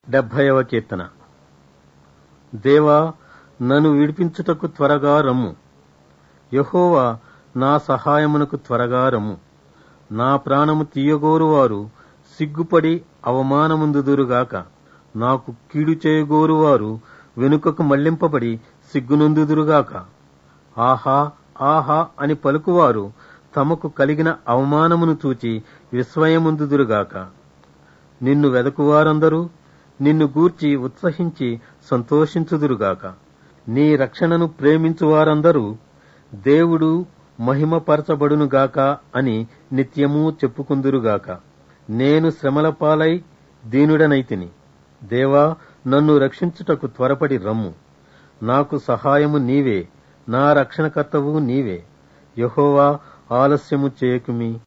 డెబ్భైవ కీర్తన దేవా నన్ను విడిపించుటకు త్వరగా రమ్ము యహోవా నా సహాయమునకు త్వరగా రమ్ము నా ప్రాణము తీయగోరువారు సిగ్గుపడి అవమానముందుదురుగాక నాకు కీడు చేయగోరువారు వెనుకకు మళ్లింపబడి సిగ్గునందుదురుగాక ఆహా ఆహా అని పలుకువారు తమకు కలిగిన అవమానమును చూచి విస్మయముందుదురుగాక నిన్ను వెదకువారందరూ నిన్ను గూర్చి ఉత్సహించి సంతోషించుదురుగాక నీ రక్షణను ప్రేమించువారందరూ దేవుడు మహిమపరచబడునుగాక అని నిత్యము చెప్పుకుందురుగాక నేను శ్రమల పాలై దీనుడనైతిని దేవా నన్ను రక్షించుటకు త్వరపడి రమ్ము నాకు సహాయము నీవే నా రక్షణకర్తవు నీవే యహోవా ఆలస్యము చేయకుమి